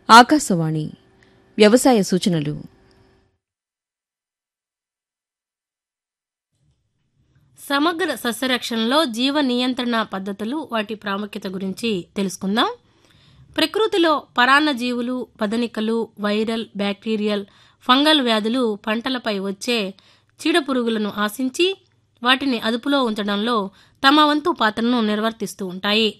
ఆకాశవాణి వ్యవసాయ సూచనలు సమగ్ర సస్యరక్షణలో జీవ నియంత్రణ పద్ధతులు వాటి ప్రాముఖ్యత గురించి తెలుసుకుందాం ప్రకృతిలో పరాన్న జీవులు పదనికలు వైరల్ బ్యాక్టీరియల్ ఫంగల్ వ్యాధులు పంటలపై వచ్చే చీడపురుగులను ఆశించి వాటిని అదుపులో ఉంచడంలో తమ వంతు పాత్రను నిర్వర్తిస్తూ ఉంటాయి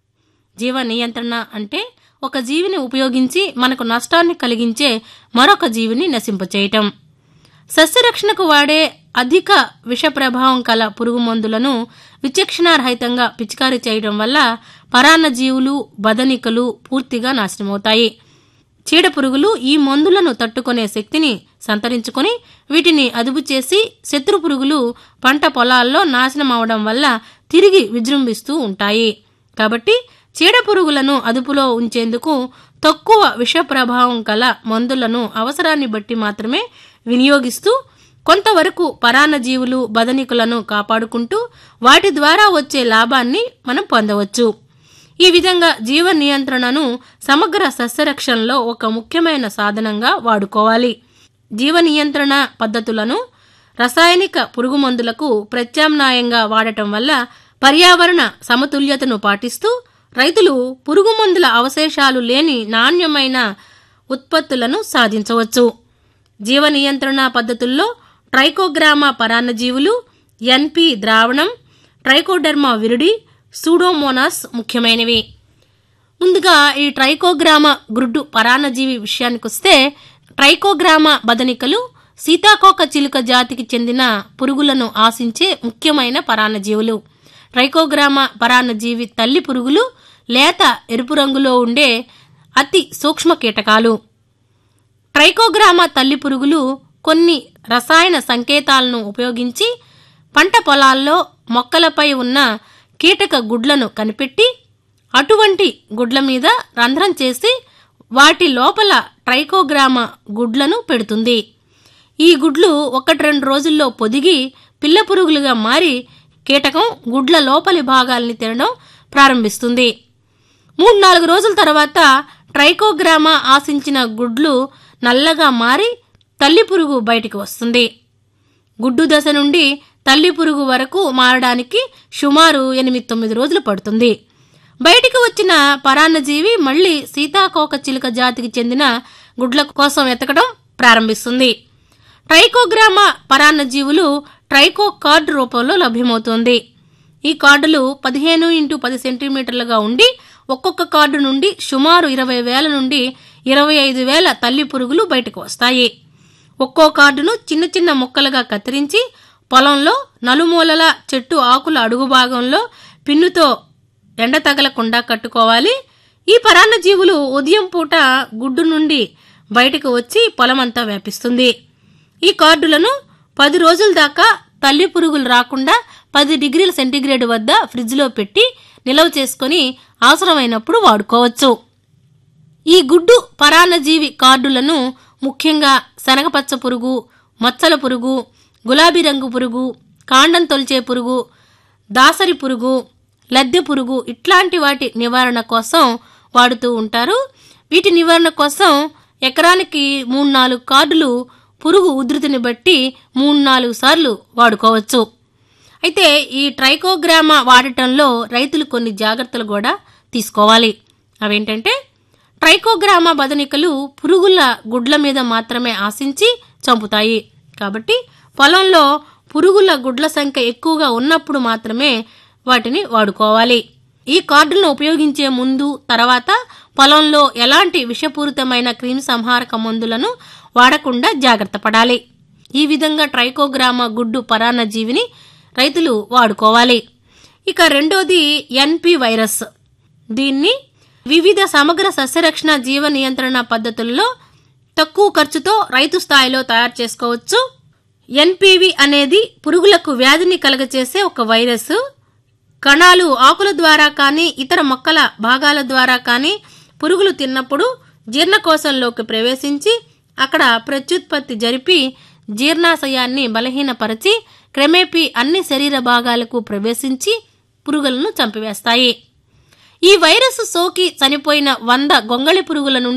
జీవ నియంత్రణ అంటే ఒక జీవిని ఉపయోగించి మనకు నష్టాన్ని కలిగించే మరొక జీవిని నశింపచేయటం సస్యరక్షణకు వాడే అధిక విష ప్రభావం కల పురుగు మందులను విచక్షణారహితంగా పిచికారీ చేయడం వల్ల పరాన్న జీవులు బదనికలు పూర్తిగా నాశనమవుతాయి చీడపురుగులు ఈ మందులను తట్టుకునే శక్తిని సంతరించుకొని వీటిని అదుపు చేసి శత్రు పురుగులు పంట పొలాల్లో నాశనం అవడం వల్ల తిరిగి విజృంభిస్తూ ఉంటాయి కాబట్టి చీడపురుగులను అదుపులో ఉంచేందుకు తక్కువ విష ప్రభావం కల మందులను అవసరాన్ని బట్టి మాత్రమే వినియోగిస్తూ కొంతవరకు పరాన్నజీవులు బదనికులను కాపాడుకుంటూ వాటి ద్వారా వచ్చే లాభాన్ని మనం పొందవచ్చు ఈ విధంగా జీవ నియంత్రణను సమగ్ర సస్యరక్షణలో ఒక ముఖ్యమైన సాధనంగా వాడుకోవాలి జీవ నియంత్రణ పద్ధతులను రసాయనిక పురుగు మందులకు ప్రత్యామ్నాయంగా వాడటం వల్ల పర్యావరణ సమతుల్యతను పాటిస్తూ రైతులు పురుగు మందుల అవశేషాలు లేని నాణ్యమైన ఉత్పత్తులను సాధించవచ్చు జీవ నియంత్రణ పద్ధతుల్లో ట్రైకోగ్రామా పరాన్నజీవులు ఎన్పి ద్రావణం ట్రైకోడెర్మా విరిడి సూడోమోనాస్ ముఖ్యమైనవి ముందుగా ఈ ట్రైకోగ్రామ గ్రుడ్డు పరాన్నజీవి విషయానికొస్తే ట్రైకోగ్రామ బదనికలు సీతాకోక చిలుక జాతికి చెందిన పురుగులను ఆశించే ముఖ్యమైన పరాన్నజీవులు ట్రైకోగ్రామ పరాన్నజీవి తల్లి పురుగులు లేత ఎరుపు రంగులో ఉండే అతి సూక్ష్మ కీటకాలు ట్రైకోగ్రామ తల్లి పురుగులు కొన్ని రసాయన సంకేతాలను ఉపయోగించి పంట పొలాల్లో మొక్కలపై ఉన్న కీటక గుడ్లను కనిపెట్టి అటువంటి గుడ్ల మీద రంధ్రం చేసి వాటి లోపల ట్రైకోగ్రామ గుడ్లను పెడుతుంది ఈ గుడ్లు ఒకటి రెండు రోజుల్లో పొదిగి పిల్ల పురుగులుగా మారి కీటకం గుడ్ల లోపలి భాగాల్ని తినడం ప్రారంభిస్తుంది మూడు నాలుగు రోజుల తర్వాత ట్రైకోగ్రామా ఆశించిన గుడ్లు నల్లగా మారి తల్లి పురుగు బయటికి వస్తుంది గుడ్డు దశ నుండి తల్లి పురుగు వరకు మారడానికి సుమారు ఎనిమిది తొమ్మిది రోజులు పడుతుంది బయటికి వచ్చిన పరాన్నజీవి మళ్ళీ సీతాకోక చిలుక జాతికి చెందిన గుడ్ల కోసం వెతకడం ప్రారంభిస్తుంది ట్రైకోగ్రామా పరాన్నజీవులు ట్రైకో కార్డు రూపంలో లభ్యమవుతుంది ఈ కార్డులు పదిహేను ఇంటూ పది సెంటీమీటర్లుగా ఉండి ఒక్కొక్క కార్డు నుండి సుమారు ఇరవై వేల నుండి ఇరవై ఐదు వేల తల్లి పురుగులు బయటకు వస్తాయి ఒక్కో కార్డును చిన్న చిన్న ముక్కలుగా కత్తిరించి పొలంలో నలుమూలల చెట్టు ఆకుల అడుగు భాగంలో పిన్నుతో ఎండ తగలకుండా కట్టుకోవాలి ఈ పరాన్నజీవులు ఉదయం పూట గుడ్డు నుండి బయటకు వచ్చి పొలమంతా వ్యాపిస్తుంది ఈ కార్డులను పది రోజుల దాకా తల్లి పురుగులు రాకుండా పది డిగ్రీల సెంటీగ్రేడ్ వద్ద ఫ్రిడ్జ్లో పెట్టి నిల్వ చేసుకొని అవసరమైనప్పుడు వాడుకోవచ్చు ఈ గుడ్డు పరాన్నజీవి కార్డులను ముఖ్యంగా శనగపచ్చ పురుగు మచ్చల పురుగు గులాబీ రంగు పురుగు కాండం తొలిచే పురుగు దాసరి పురుగు లద్దె పురుగు ఇట్లాంటి వాటి నివారణ కోసం వాడుతూ ఉంటారు వీటి నివారణ కోసం ఎకరానికి మూడు నాలుగు కార్డులు పురుగు ఉధృతిని బట్టి మూడు నాలుగు సార్లు వాడుకోవచ్చు అయితే ఈ ట్రైకోగ్రామా వాడటంలో రైతులు కొన్ని జాగ్రత్తలు కూడా తీసుకోవాలి అవేంటంటే ట్రైకోగ్రామా బదనికలు పురుగుల గుడ్ల మీద మాత్రమే ఆశించి చంపుతాయి కాబట్టి పొలంలో పురుగుల గుడ్ల సంఖ్య ఎక్కువగా ఉన్నప్పుడు మాత్రమే వాటిని వాడుకోవాలి ఈ కార్డులను ఉపయోగించే ముందు తర్వాత పొలంలో ఎలాంటి విషపూరితమైన క్రిమి సంహారక మందులను వాడకుండా జాగ్రత్త పడాలి ఈ విధంగా ట్రైకోగ్రామా గుడ్డు పరాన్నజీవిని రైతులు వాడుకోవాలి ఇక రెండోది ఎన్పి వైరస్ దీన్ని వివిధ సమగ్ర సస్యరక్షణ జీవ నియంత్రణ పద్ధతుల్లో తక్కువ ఖర్చుతో రైతు స్థాయిలో తయారు చేసుకోవచ్చు ఎన్పివి అనేది పురుగులకు వ్యాధిని కలగచేసే ఒక వైరస్ కణాలు ఆకుల ద్వారా కానీ ఇతర మొక్కల భాగాల ద్వారా కానీ పురుగులు తిన్నప్పుడు జీర్ణకోశంలోకి ప్రవేశించి అక్కడ ప్రత్యుత్పత్తి జరిపి జీర్ణాశయాన్ని బలహీనపరచి క్రమేపీ అన్ని శరీర భాగాలకు ప్రవేశించి పురుగులను చంపివేస్తాయి ఈ వైరస్ సోకి చనిపోయిన వంద గొంగళి పురుగుల నుండి